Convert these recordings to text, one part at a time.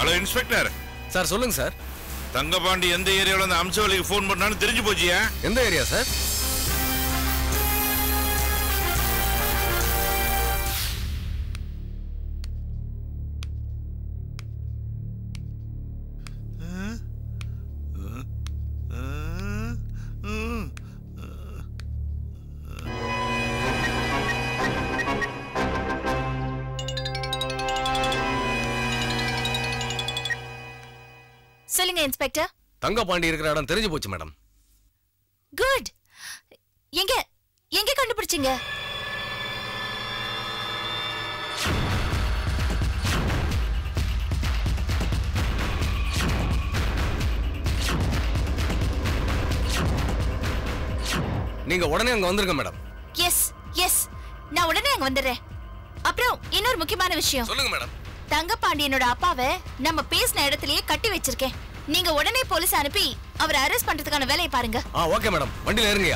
Hello inspector sir சொல்லுங்க sir Thangapandi எந்த ஏரியாவில் அந்த அம்சவலிக்கு ஃபோன் பண்ணான்னு தெரிஞ்சு போச்சியா எந்த ஏரியா சார் சொல்லுங்க இன்ஸ்பெக்டர் தங்கபாண்டி இருக்கிற இடம் தெரிஞ்சு போச்சு மேடம் குட் எங்க எங்க கண்டுபிடிச்சீங்க நீங்க உடனே அங்க வந்துருங்க மேடம் எஸ் எஸ் நான் உடனே அங்க வந்துடுறேன் அப்புறம் இன்னொரு முக்கியமான விஷயம் சொல்லுங்க மேடம் தங்கபாண்டியனோட அப்பாவை நம்ம பேசின இடத்துலயே கட்டி வச்சிருக்கேன் நீங்க உடனே போலீஸ் அனுப்பி அவரை அரெஸ்ட் பண்றதுக்கான வேலையை பாருங்க ஆ ஓகே மேடம் வண்டியில ஏறுங்கய்யா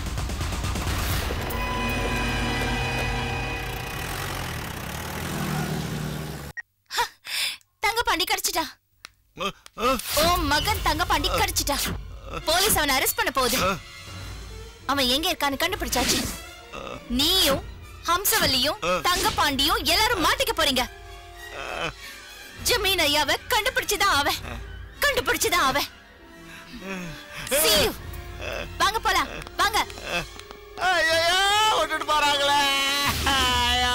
தங்கபாண்டி கடிச்சிட்டா ஓ மகன் தங்கபாண்டி கடிச்சிட்டா போலீஸ் அவனை அரெஸ்ட் பண்ண போகுது அவன் எங்க இருக்கான்னு கண்டுபிடிச்சாச்சு நீயும் ஹம்சவல்லியும் தங்கபாண்டியும் எல்லாரும் மாட்டிக்க போறீங்க ஜமீன் ஐயாவை கண்டுபிடிச்சுதான் அவன் கண்டுபிடிச்சுதான் அவன் See you. வாங்க போலாம் வாங்க ஐயோ விட்டுட்டு போறாங்களே ஐயோ.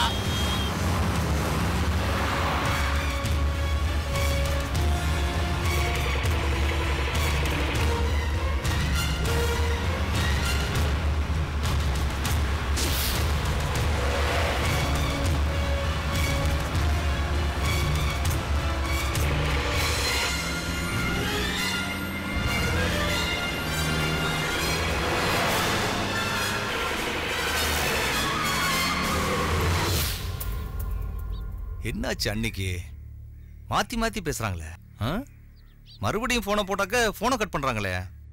என்னாச்சு அன்னைக்கு மாத்தி மாத்தி பேசுறாங்களே ஆ? மறுபடியும் போனை போட்டாக்க போனை கட் பண்றாங்களே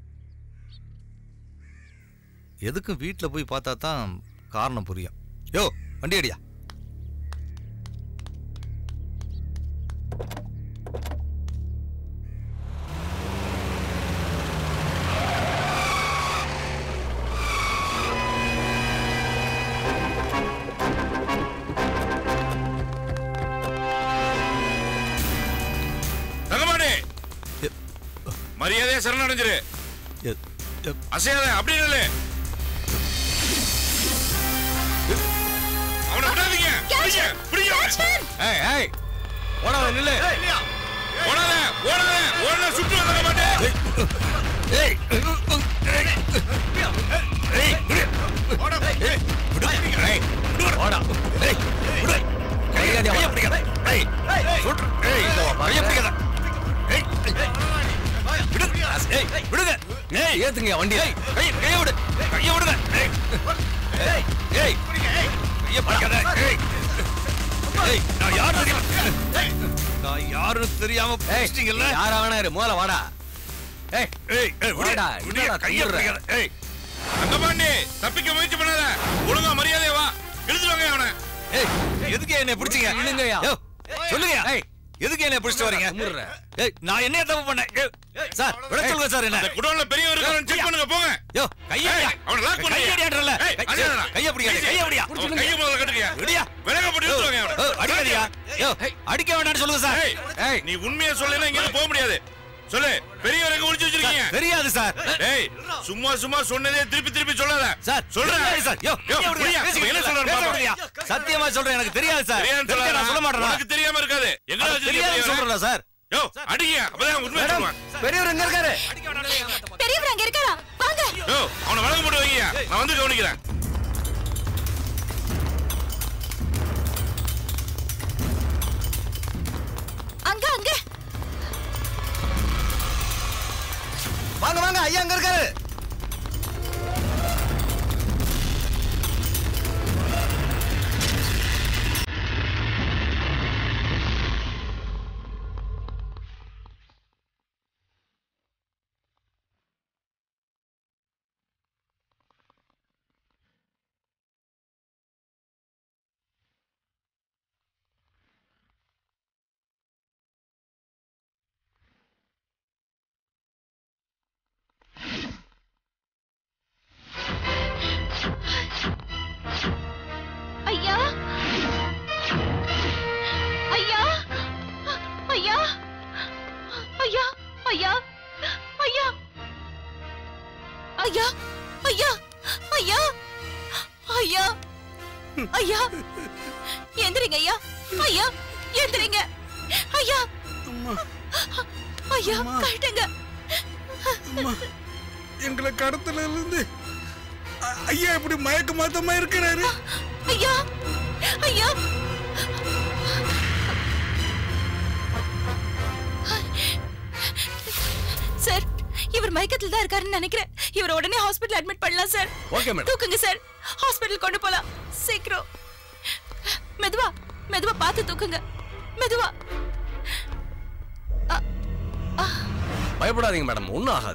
எதுக்கும் வீட்டில் போய் பார்த்தா தான் காரணம் புரியும் யோ வண்டி அடியா தங்கபாண்டி எ- மரியாதையா சரணடைஞ்சிரு எ- எ- அசையாத அப்படி நில்லு அவனை விடாதீங்க பிடிங்க பிடிங்க அவனை. ஏய் ஏய் ஓடாத நில்லு ஓடாத ஓடாத ஓடாத சுட்டு தங்கபாண்டி ஏய் ஏய் விடு. ஏய் ஓடா ஏய் விடு கையாடி கையை பிடிக்காத. ஏய் சுட்டு. ஏய் கையை பிடிக்காத. ஏய் விடு. ஏய் விடுங்க ஏய் ஏத்துங்க வண்டி ஏய் கை கையை விடு கையை விடுங்க ஏய் ஏய் ஏய் கையை பிடிக்காத ஏய் ஏய் நான் யாரு தெரியுமா நான் யாருன்னு தெரியாம ஏய் பிடிச்சிட்டீங்கல்ல யாரா வேணா இரு முதல்ல வாடா ஏய் ஏய் ஏய் விடு வாடா, விடு என்னடா கையை கும்பிடுற? பிடிக்காத ஏய் தங்கபாண்டி தப்பிக்க முயற்சி பண்ணாத ஒழுங்கா மரியாதையா வா இழுத்துவாங்க அவனை ஏய் எதுக்கு என்ன பிடிச்சீங்க இல்லைங்கய்யா. யோ, சொல்லுங்க ஏய். எதுக்கு என்ன பிடிச்சிட்டு வரீங்க கும்பிடுறேன். ஏய் நான் என்ன தப்பு பண்ணேன் ஏய், சார் விட சொல்லுங்க சார் என்ன அந்த குடோன்ல பெரியவர் இருக்கான்னு செக் பண்ணுங்க போங்க யோ கையை ஏய், அவனை lock பண்ணுங்க. கையை அடியாடுறல ஏய், அடியாதடா. கையை பிடிக்காத கையை பிடியா அவன் கையை முதல்ல கட்டுங்க விடியா விலக போட்டு இழுத்துவாங்க யோ, அவனை அடிக்காதியா யோ அடிக்க வேண்டாம்னு சொல்லுங்க சார் ஏய், ஏய். நீ உண்மையை சொல்லலைன்னா இங்க இருந்து போக முடியாது சொல்லு பெரியவருக்கு ஒளிச்சு வச்சிருக்கீங்க தெரியாது சார் டேய் சும்மா சும்மா சொன்னதே திருப்பி திருப்பி சொல்லாத சார் சொல்றேன் தெரியாது சார் யோ யோ, கையை விடுங்க. புரியா? பேசிக்கிட்டு என்ன இருங்க. சொல்றாரு பேச பாப்போம். விடுங்க. சத்தியமா சொல்றேன் எனக்கு தெரியாது சார் தெரியாதுன்னு தெரிஞ்சா சொல்லாத. நான் சொல்ல மாட்டேனா உனக்கு தெரியாம இருக்காது எங்க அது தெரியாது சொல்றேன்ல சார் யோ அடிங்க அப்பதான் உண்மை சொல்லுவான் பெரியவர் எங்க இருக்காரு பெரியவர் அங்க இருக்காரா வாங்க யோ அவனை வழங்க போட்டு வைங்க நான் வந்து கவனிக்கிறேன் அங்க அங்க வாங்க வாங்க ஐயா அங்க இருக்காரு ஐயா எந்திரிங்க ஐயா ஐயா எந்திரிங்க ஐயா ஐயா கட்டுங்க எங்களை கடத்துல இருந்து அ- ஐயா இப்படி மயக்க மாத்தமா இருக்கிறாரு ஐயா ஐயா சார் இவர் மயக்கத்துல தான் இருக்காருன்னு நினைக்கிறேன் இவர் உடனே ஹாஸ்பிடல் அட்மிட் பண்ணலாம் சார் ஓகே மேடம் தூக்குங்க சார் ஹாஸ்பிடல் கொண்டு போலாம் சீக்கிரம் மெதுவா மெதுவா பார்த்து தூக்குங்க மெதுவா பயப்படாதீங்க மேடம் ஒன்றும் ஆகாது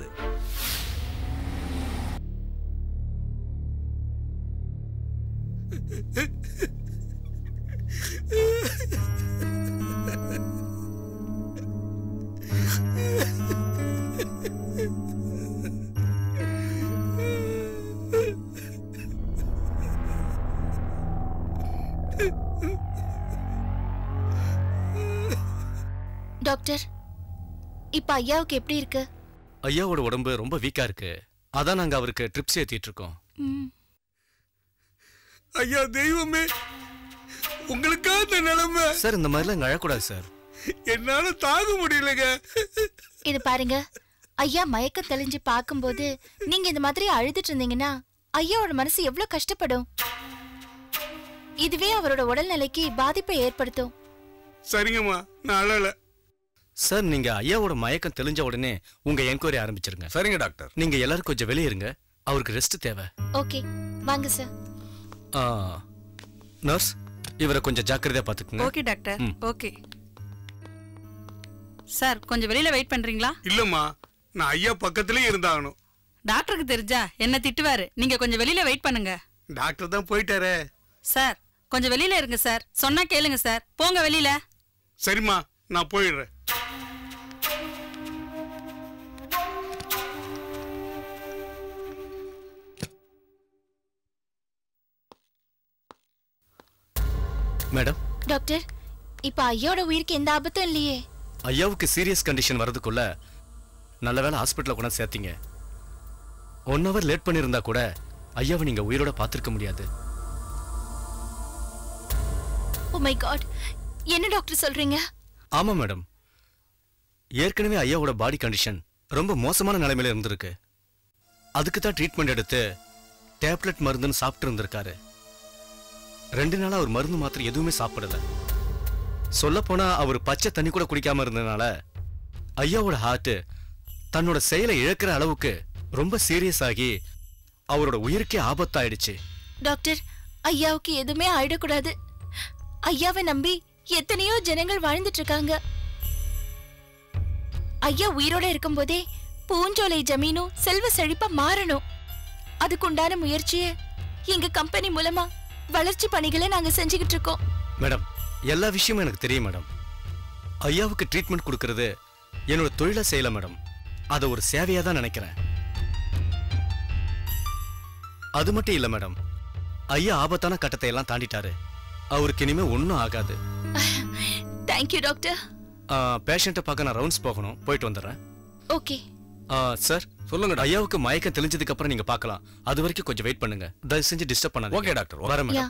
டாக்டர் இப்ப ஐயாவுக்கு எப்படி இருக்கு ஐயாவோட உடம்பு ரொம்ப வீக்கா இருக்கு அதான் நாங்க அவருக்கு ட்ரிப்ஸ் ஏத்திட்டு இருக்கோம் ம், ஐயா தெய்வமே உங்களுக்கா இந்த நிலைமை சார் இந்த மாதிரிலாம் இங்க அழக்கூடாது சார் என்னால தாங்க முடியலங்க இது பாருங்க ஐயா மயக்கம் தெளிஞ்சு பார்க்கும்போது நீங்க இந்த மாதிரி அழுதுட்டு இருந்தீங்கன்னா ஐயாவோட மனசு எவ்வளவு கஷ்டப்படும் இதுவே அவரோட உடல்நிலைக்கு பாதிப்பை ஏற்படுத்தும் சரிங்கம்மா நான் அழல சார் நீங்க ஐயாவோட மயக்கம் தெளிஞ்ச உடனே உங்க என்கொயரி ஆரம்பிச்சிருங்க சரிங்க டாக்டர் நீங்க எல்லாரும் கொஞ்சம் வெளியே இருங்க அவருக்கு ரெஸ்ட் தேவை ஓகே வாங்க சார் ஆ, நர்ஸ் இவரை கொஞ்சம் ஜாக்கிரதையா பாத்துக்குங்க ஓகே டாக்டர் ம். ஓகே சார் கொஞ்சம் வெளியில வெயிட் பண்றீங்களா இல்லம்மா நான் ஐயா பக்கத்துலயே இருந்தாகணும் டாக்டருக்கு தெரிஞ்சா என்ன திட்டுவாரு நீங்க கொஞ்சம் வெளியில வெயிட் பண்ணுங்க டாக்டர் தான் போயிட்டாரே சார் கொஞ்சம் வெளியில இருங்க சார் சொன்னா கேளுங்க சார் போங்க வெளியில சரிம்மா நான் போயிடுறேன் மேடம் டாக்டர் இப்ப ஐயாவோட உயிருக்கு எந்த ஆபத்தும் இல்லையே ஐயாவுக்கு சீரியஸ் கண்டிஷன் வரதுக்குள்ள நல்ல வேளை ஹாஸ்பிட்டல்ல கூட சேர்த்தீங்க ஒன் ஹவர் லேட் பண்ணியிருந்தா கூட ஐயாவை நீங்க உயிரோட பார்த்திருக்க முடியாது ஓ மை காட் என்ன டாக்டர் சொல்றீங்க ஆமா மேடம் ஏற்கனவே ஐயாவோட பாடி கண்டிஷன் ரொம்ப மோசமான நிலைமையில இருந்திருக்கு அதுக்கு தான் ட்ரீட்மெண்ட் எடுத்து டேப்லெட் மருந்துன்னு சாப்பிட்டு இருந்திருக்காரு ரெண்டு நாளா அவர் மருந்து மாத்திரை எதுவுமே சாப்பிடல சொல்லப் போனா அவர் பச்சை தண்ணி கூட குடிக்காம இருந்ததுனால ஐயாவோட ஹார்ட் தன்னோட செயலை இழக்கிற அளவுக்கு ரொம்ப சீரியஸ் ஆகி அவரோட உயிருக்கே ஆபத்தாயிடுச்சு டாக்டர் ஐயாவுக்கு எதுவுமே ஆயிடக்கூடாது ஐயாவை நம்பி எத்தனையோ ஜனங்கள் வாழ்ந்துட்டு இருக்காங்க ஐயா உயிரோட இருக்கும்போதே பூஞ்சோலை ஜமீனும் செல்வ செழிப்பா மாறணும் அதுக்குண்டான முயற்சியை எங்க கம்பெனி மூலமா வளர்ச்சி பணிகளை நாங்க செஞ்சுக்கிட்டு இருக்கோம் மேடம் எல்லா விஷயமும் எனக்கு தெரியும் மேடம் ஐயாவுக்கு ட்ரீட்மெண்ட் கொடுக்கறது என்னோட தொழிலா செய்யல மேடம் அதை ஒரு சேவையா தான் நினைக்கிறேன் அது மட்டும் இல்ல மேடம் ஐயா ஆபத்தான கட்டத்தை எல்லாம் தாண்டிட்டாரு அவருக்கு இனிமே ஒன்றும் ஆகாது தேங்க்யூ டாக்டர் பேஷண்ட்டை பார்க்க நான் ரவுண்ட்ஸ் போகணும் போயிட்டு வந்துடுறேன் ஓகே சார் சொல்லுங்க ஐயாவுக்கு மயக்கம் தெளிஞ்சதுக்கு அப்புறம் நீங்க பார்க்கலாம் அது வரைக்கும் கொஞ்சம் வெயிட் பண்ணுங்க தயவு செஞ்சு டிஸ்டர்ப் பண்ணாதீங்க ஓகே டாக்டர் வரேன் யா madam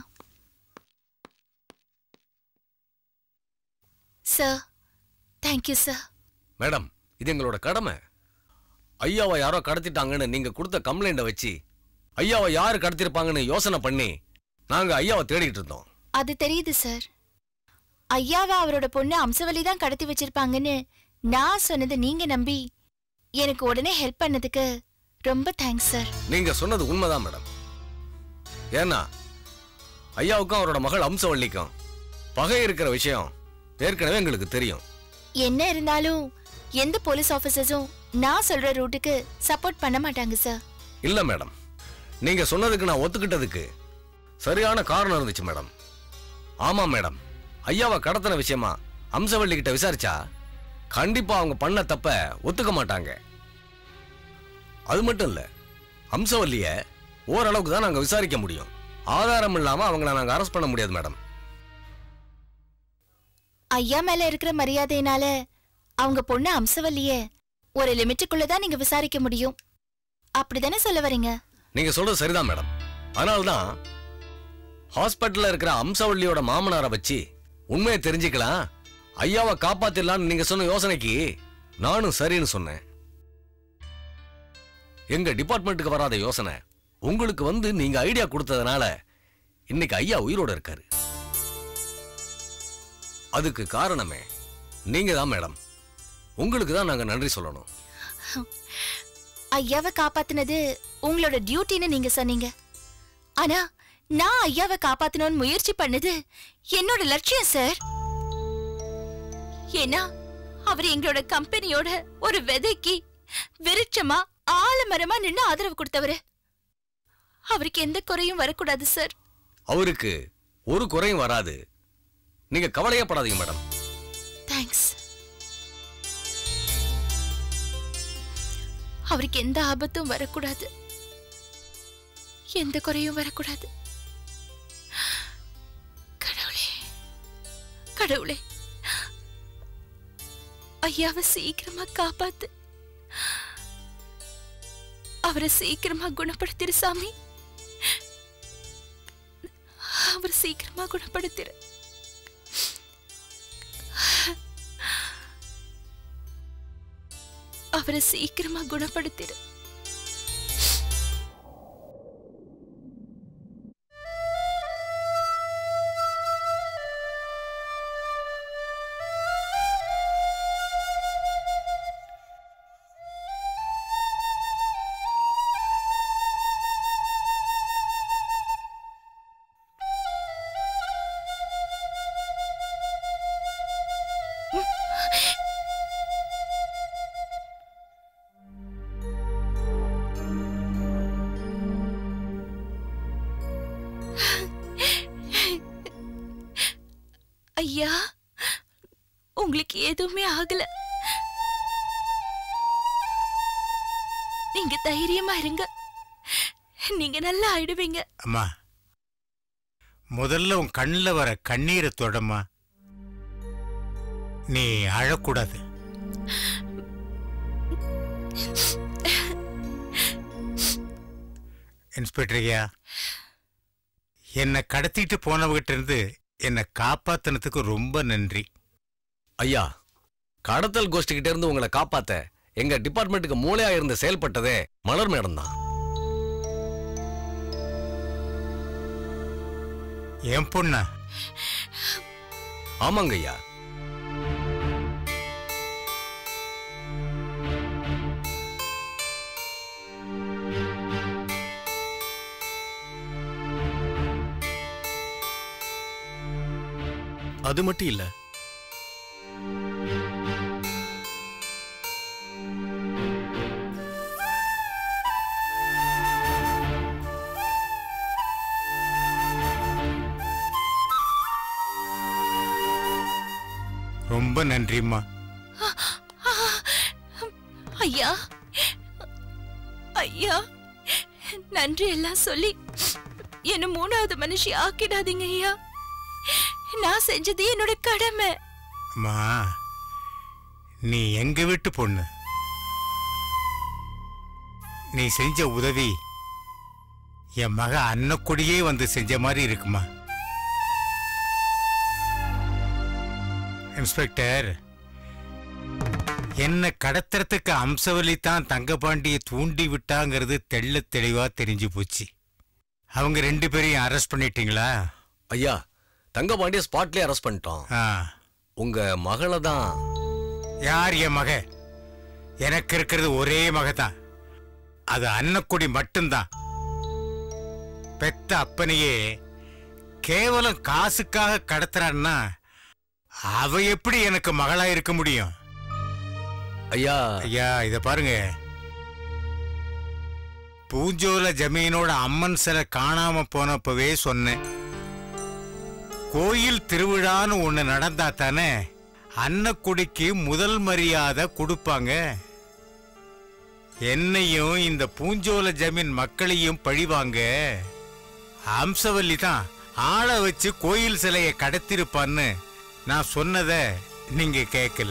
sir thank you sir madam இது எங்களோட கடமை ஐயாவை யாரோ கடத்திட்டாங்கன்னு நீங்க கொடுத்த கம்ப்ளைண்ட வச்சு ஐயாவை யாரு கடத்திருப்பாங்கன்னு யோசனை பண்ணி நாங்க ஐயாவை தேடிக்கிட்டு இருந்தோம் அது தெரியுது சார் ஐயாவை அவரோட பொண்ணு அம்சவல்லி தான் கடத்தி வச்சிருப்பாங்கன்னு நான் சொன்னதை நீங்க நம்பி எனக்கு உடனே ஹெல்ப் பண்ணதுக்கு ரொம்ப தேங்க்ஸ் சார் நீங்க சொன்னது உண்மைதான் மேடம் ஏன்னா ஐயாவுக்கும் அவரோட மகள் அம்சவள்ளிக்கும் பகை இருக்கிற விஷயம் ஏற்கனவே எங்களுக்கு தெரியும் என்ன இருந்தாலும் எந்த போலீஸ் ஆபீசர்ஸும் நான் சொல்ற ரூட்டுக்கு சப்போர்ட் பண்ண மாட்டாங்க சார் இல்ல மேடம் நீங்க சொன்னதுக்கு நான் ஒத்துக்கிட்டதுக்கு சரியான காரணம் இருந்துச்சு மேடம் ஆமா மேடம் ஐயாவை கடத்தின விஷயமா அம்சவள்ளி கிட்ட விசாரிச்சா கண்டிப்பா அவங்க பண்ண தப்ப ஒத்துக்க மாட்டாங்க அது மட்டும் இல்ல அம்சவல்லிய ஓரளவுக்கு தான் நாங்க விசாரிக்க முடியும் ஆதாரம் இல்லாம அவங்கள நாங்க அரெஸ்ட் பண்ண முடியாது மேடம் ஐயா மேல இருக்கிற மரியாதையினால அவங்க பொண்ணு அம்சவல்லிய ஒரு லிமிட்டுக்குள்ள தான் நீங்க விசாரிக்க முடியும் அப்படிதானே சொல்ல வரீங்க நீங்க சொல்றது சரிதான் மேடம் அதனால தான் ஹாஸ்பிட்டல்ல இருக்கிற அம்சவள்ளியோட மாமனாரை வச்சு உண்மையை தெரிஞ்சுக்கலாம் ஐயாவை காப்பாத்திடலாம்னு நீங்க சொன்ன யோசனைக்கு நானும் சரின்னு சொன்னேன் எங்க டிபார்ட்மெண்ட்டுக்கு வராத யோசனை உங்களுக்கு வந்து நீங்க ஐடியா கொடுத்ததுனால இன்னைக்கு ஐயா உயிரோட இருக்காரு அதுக்கு காரணமே நீங்க தான் மேடம் உங்களுக்கு தான் நாங்க நன்றி சொல்லணும் ஐயாவை காப்பாத்துனது உங்களோட டியூட்டின்னு நீங்க சொன்னீங்க ஆனா நான் ஐயாவை காப்பாத்தணும்னு முயற்சி பண்ணது என்னோட லட்சியம் சார் ஏன்னா அவர் எங்களோட கம்பெனியோட ஒரு விதைக்கு விருட்சமா ஆலமரமா நின்னு ஆதரவு கொடுத்தவரு அவருக்கு எந்த குறையும் வரக்கூடாது சார் அவருக்கு ஒரு குறையும் வராது நீங்க கவலையப்படாதீங்க மேடம் தேங்க்ஸ் அவருக்கு எந்த ஆபத்தும் வரக்கூடாது எந்த குறையும் வரக்கூடாது கடவுளே கடவுளே ஐயாவை சீக்கிரமா காப்பாத்து அவரை சீக்கிரமா குணப்படுத்திரு சாமி அவரை சீக்கிரமா குணப்படுத்திரு அவரை சீக்கிரமா குணப்படுத்திடு ஐயா உங்களுக்கு எதுவுமே ஆகல நீங்க தைரியமா இருங்க நீங்க நல்லா ஆயிடுவீங்க அம்மா முதல்ல உன் கண்ணில் வர கண்ணீரை தொடம்மா நீ அழக்கூடாது இன்ஸ்பெக்டர் ஐயா என்னை கடத்திட்டு போனவகிட்ட இருந்து என்னை காப்பாத்தினதுக்கு ரொம்ப நன்றி ஐயா கடத்தல் கோஷ்டி கிட்ட இருந்து உங்களை காப்பாத்த எங்க டிபார்ட்மெண்ட்டுக்கு மூளையா இருந்து செயல்பட்டதே மலர் மேடம் தான் என் பொண்ணா ஆமாங்க ஐயா அது மட்டும் இல்ல ரொம்ப நன்றிம்மா ஐயா ஐயா நன்றி எல்லாம் சொல்லி என்ன மூணாவது மனுஷி ஆக்கிடாதீங்க ஐயா நான் செஞ்சது என்னோட கடமை அம்மா நீ எங்க வீட்டு பொண்ணு நீ செஞ்ச உதவி என் மக அன்னக்குடியே வந்து செஞ்ச மாதிரி இருக்குமா இன்ஸ்பெக்டர் என்ன கடத்துறதுக்கு அம்சவல்லி தான் தங்கபாண்டியை தூண்டி விட்டாங்கிறது தெள்ள தெளிவா தெரிஞ்சு போச்சு அவங்க ரெண்டு பேரையும் அரெஸ்ட் பண்ணிட்டீங்களா ஐயா தங்கபாண்டிய ஸ்பாட்லயே அரெஸ்ட் பண்ணிட்டோம் ஆ உங்க மகளை தான் யார் என் மக எனக்கு இருக்கிறது ஒரே மக தான் அது அன்னக்குடி மட்டும்தான் பெத்த அப்பனையே கேவலம் காசுக்காக கடத்துறான்னா அவ எப்படி எனக்கு மகளா இருக்க முடியும் ஐயா ஐயா இத பாருங்க பூஞ்சோல ஜமீனோட அம்மன் சிலை காணாம போனப்பவே சொன்னேன் கோயில் திருவிழான்னு ஒண்ணு நடந்தா தானே அன்னக்குடிக்கு முதல் மரியாதை கொடுப்பாங்க என்னையும் இந்த பூஞ்சோல ஜமீன் மக்களையும் பழிவாங்க அம்சவல்லி தான் ஆளை வச்சு கோயில் சிலையை கடத்திருப்பான்னு நான் சொன்னத நீங்க கேட்கல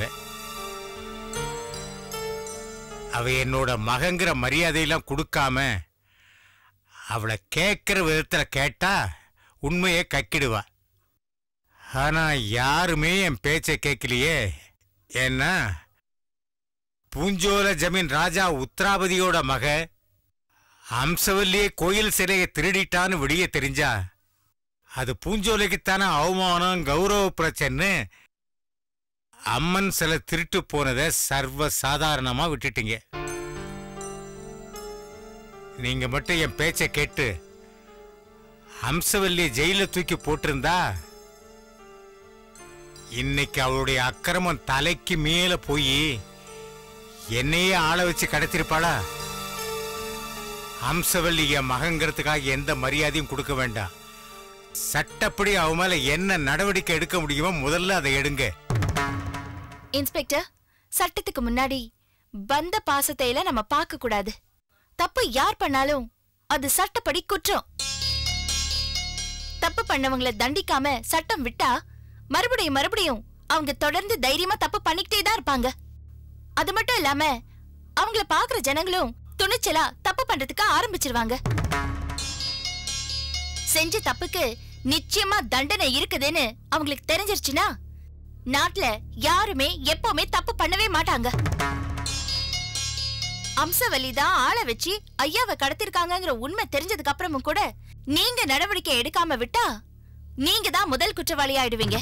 அவ என்னோட மகங்கிற மரியாதையெல்லாம் கொடுக்காம அவளை கேட்கிற விதத்துல கேட்டா உண்மையை கக்கிடுவா ஆனா யாருமே என் பேச்சை கேட்கலையே ஏன்னா பூஞ்சோல ஜமீன் ராஜா உத்ராபதியோட மக அம்சவல்லியே கோயில் சிலையை திருடிட்டான்னு விடிய தெரிஞ்சா அது பூஞ்சோலைக்குத்தானே அவமானம் கௌரவ பிரச்சனை அம்மன் சில திருட்டு போனதை சர்வ சாதாரணமா விட்டுட்டீங்க நீங்க மட்டும் என் பேச்சை கேட்டு அம்சவல்லியை ஜெயில தூக்கி போட்டிருந்தா இன்னைக்கு அவளுடைய அக்கிரமம் தலைக்கு மேல போய் என்னையே ஆள வச்சு கடத்திருப்பாளா அம்சவல்லி என் மகங்கிறதுக்காக எந்த மரியாதையும் கொடுக்க வேண்டாம் சட்டப்படி அவ மேல என்ன நடவடிக்கை எடுக்க முடியுமோ முதல்ல அதை எடுங்க இன்ஸ்பெக்டர் சட்டத்துக்கு முன்னாடி பந்த பாசத்தை எல்லாம் நம்ம பார்க்க கூடாது தப்பு யார் பண்ணாலும் அது சட்டப்படி குற்றம் தப்பு பண்ணவங்கள தண்டிக்காம சட்டம் விட்டா மறுபடியும் மறுபடியும் அவங்க தொடர்ந்து தைரியமா தப்பு பண்ணிக்கிட்டே தான் இருப்பாங்க அது மட்டும் இல்லாம அவங்கள பாக்குற ஜனங்களும் துணிச்சலா தப்பு பண்றதுக்கு ஆரம்பிச்சிருவாங்க செஞ்ச தப்புக்கு நிச்சயமா தண்டனை இருக்குதுன்னு அவங்களுக்கு தெரிஞ்சிருச்சுன்னா நாட்டுல யாருமே எப்பவுமே தப்பு பண்ணவே மாட்டாங்க அம்சவல்லி தான் ஆளை வச்சு ஐயாவை கடத்திருக்காங்கங்கிற உண்மை தெரிஞ்சதுக்கு அப்புறமும் கூட நீங்க நடவடிக்கை எடுக்காம விட்டா நீங்க தான் முதல் குற்றவாளி ஆயிடுவீங்க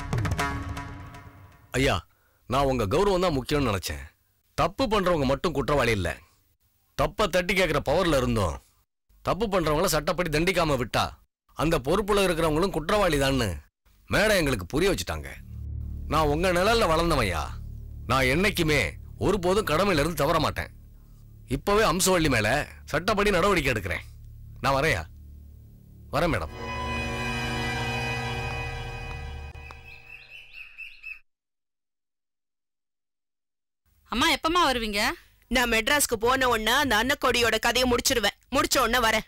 ஐயா நான் உங்க கௌரவம் தான் முக்கியம்னு நினைச்சேன் தப்பு பண்றவங்க மட்டும் குற்றவாளி இல்ல தப்ப தட்டி கேட்கிற பவர்ல இருந்தோம் தப்பு பண்றவங்கள சட்டப்படி தண்டிக்காம விட்டா அந்த பொறுப்புல இருக்கிறவங்களும் குற்றவாளி தான்னு மேடம் எங்களுக்கு புரிய வச்சுட்டாங்க நான் உங்க நிழல்ல வளர்ந்தவையா நான் என்னைக்குமே ஒருபோதும் கடமையில இருந்து தவற மாட்டேன் இப்பவே அம்சவள்ளி மேல சட்டப்படி நடவடிக்கை எடுக்கிறேன் நான் வரையா வரேன் மேடம் அம்மா எப்பமா வருவீங்க நான் மெட்ராஸ்க்கு போன உடனே அந்த அன்னக்கொடியோட கதையை முடிச்சிருவேன் முடிச்ச உடனே வரேன்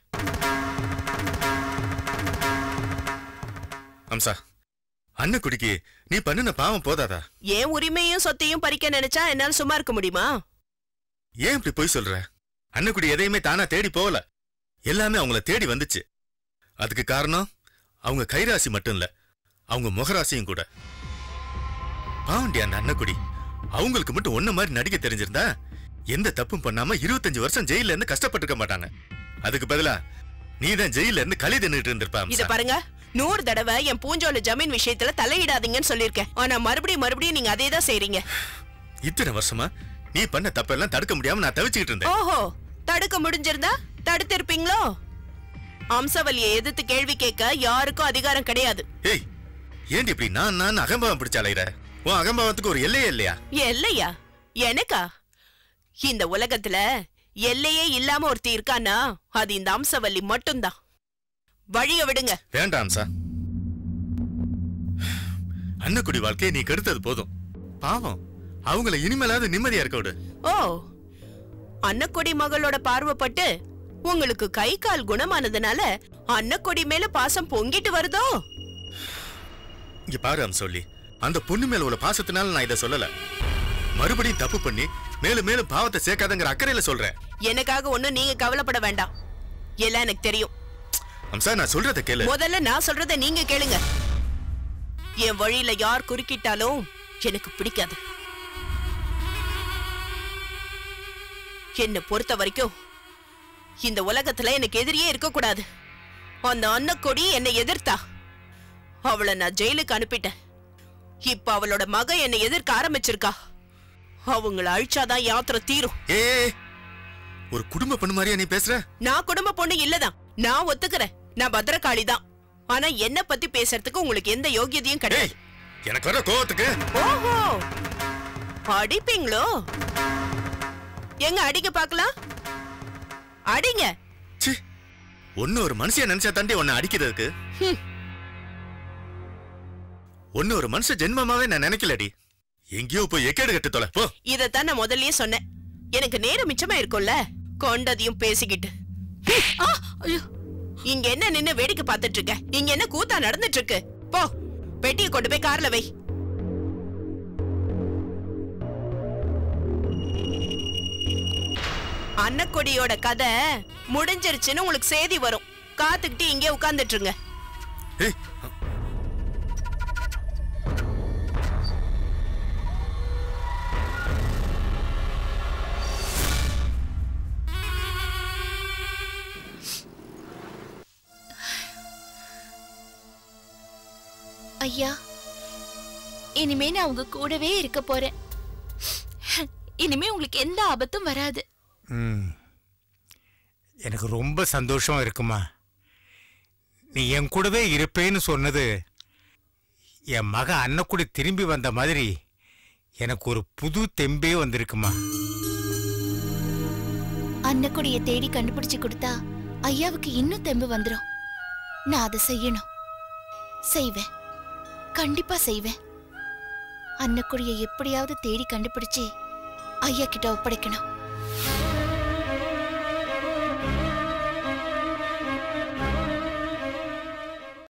அம்சா அன்னக்குடிக்கு நீ பண்ணுன பாவம் போதாதா என் உரிமையும் சொத்தையும் பறிக்க நினைச்சா என்னால சும்மா இருக்க முடியுமா ஏன் இப்படி போய் சொல்ற அன்னக்குடி எதையுமே தானா தேடி போகல எல்லாமே அவங்கள தேடி வந்துச்சு அதுக்கு காரணம் அவங்க கைராசி மட்டும் இல்ல அவங்க முகராசியும் கூட பாவண்டி அந்த அன்னக்குடி அவங்களுக்கு மட்டும் ஒன்ன மாதிரி நடிக்க தெரிஞ்சிருந்தா எந்த தப்பும் பண்ணாம இருபத்தஞ்சு வருஷம் ஜெயில இருந்து கஷ்டப்பட்டிருக்க மாட்டாங்க அதுக்கு பதிலா நீ தான் ஜெயில இருந்து களி தின்னுட்டு இருந்திருப்பா இத அம்சா. பாருங்க நூறு தடவை என் பூஞ்சோல ஜமீன் விஷயத்துல தலையிடாதீங்கன்னு சொல்லியிருக்கேன் ஆனா மறுபடியும் மறுபடியும் நீங்க அதே தான் செய்றீங்க இத்தனை வருஷமா நீ பண்ண தப்பெல்லாம் தடுக்க முடியாம நான் தவிச்சுக்கிட்டு இருந்தேன் ஓஹோ தடுக்க முடிஞ்சிருந்தா தடுத்திருப்பீங்களோ அம்சவல்லியை எதிர்த்து கேள்வி கேட்க யாருக்கும் அதிகாரம் கிடையாது ஏய் ஏண்டி இப்படி நான் நான் அகம்பாவம் பிடிச்ச அலையிற உன் அகம்பாவத்துக்கு ஒரு எல்லையே இல்லையா எல்லையா எனக்கா இந்த உலகத்துல எல்லையே இல்லாம ஒருத்தி இருக்கானா அது இந்த அம்சவல்லி மட்டும்தான் வழிய விடுங்க வேண்டாம் சார் அன்னக்குடி வாழ்க்கையை நீ கெடுத்தது போதும் பாவம் அவங்கள இனிமேலாவது நிம்மதியா இருக்க விடு ஓ அன்னக்கொடி மகளோட பார்வைப்பட்டு உங்களுக்கு கை கால் குணமானதுனால அன்னக்கொடி மேல பாசம் பொங்கிட்டு வருதோ இங்க பாரு சொல்லி அந்த பொண்ணு மேல உள்ள பாசத்தினால நான் இதை சொல்லல மறுபடியும் தப்பு பண்ணி மேலும் மேலும் பாவத்தை சேர்க்காதங்கிற அக்கறையில சொல்றேன் எனக்காக ஒண்ணும் நீங்க கவலைப்பட வேண்டாம் எல்லாம் எனக்கு தெரியும் அம்சா நான் சொல்றத கேளு முதல்ல நான் சொல்றத நீங்க கேளுங்க என் வழியில யார் குறுக்கிட்டாலும் எனக்கு பிடிக்காது என்னை பொறுத்த வரைக்கும் இந்த உலகத்துல எனக்கு எதிரியே இருக்க கூடாது அந்த அன்னக்கொடி என்னை எதிர்த்தா அவளை நான் ஜெயிலுக்கு அனுப்பிட்டேன் இப்ப அவளோட மக என்னை எதிர்க்க ஆரம்பிச்சிருக்கா அவங்கள அழிச்சாதான் யாத்திரை தீரும் ஏ ஒரு குடும்ப பொண்ணு மாதிரியா நீ பேசுற நான் குடும்ப பொண்ணு இல்லதான் நான் ஒத்துக்கிறேன் நான் பத்திரகாளி தான் ஆனா என்ன பத்தி பேசுறதுக்கு உங்களுக்கு எந்த யோகியதையும் கிடையாது எனக்கு வர கோவத்துக்கு ஓஹோ அடிப்பீங்களோ எங்க அடிக்க பார்க்கலாம் அடிங்க ச்சீ ஒன்னு ஒரு மனுஷன் நினைச்சா தாண்டி உன்னை அடிக்கிறதுக்கு ஹம். ஒன்னு ஒரு மனுஷ ஜென்மமாவே நான் நினைக்கலடி எங்கேயோ போய் எக்கேடு கட்டு தொலை போ இதத்தான் நான் முதல்லயே சொன்னேன் எனக்கு நேரம் மிச்சமா இருக்கும்ல கொண்டதையும் பேசிக்கிட்டு ஆ, ஐயோ. இங்க என்ன நின்னு வேடிக்கை பார்த்துட்டு இருக்க இங்க என்ன கூத்தா நடந்துட்டு இருக்கு போ பெட்டியை கொண்டு போய் கார்ல வை அன்னக்கொடியோட கதை முடிஞ்சிருச்சுன்னு உங்களுக்கு செய்தி வரும் காத்துக்கிட்டு இங்கே உட்கார்ந்துட்டு இருங்க ஐயா இனிமே நான் உங்க கூடவே இருக்க போறேன் இனிமே உங்களுக்கு எந்த ஆபத்தும் வராது ம் எனக்கு ரொம்ப சந்தோஷமா இருக்குமா நீ என் கூடவே இருப்பேன்னு சொன்னது என் மக அன்னக்குடி திரும்பி வந்த மாதிரி எனக்கு ஒரு புது தெம்பே வந்திருக்குமா அன்னக்குடிய தேடி கண்டுபிடிச்சு கொடுத்தா ஐயாவுக்கு இன்னும் தெம்பு வந்துரும் நான் அதை செய்யணும் செய்வேன் கண்டிப்பா செய்வேன் அன்னக்குடிய எப்படியாவது தேடி கண்டுபிடிச்சு ஐயா கிட்ட ஒப்படைக்கணும்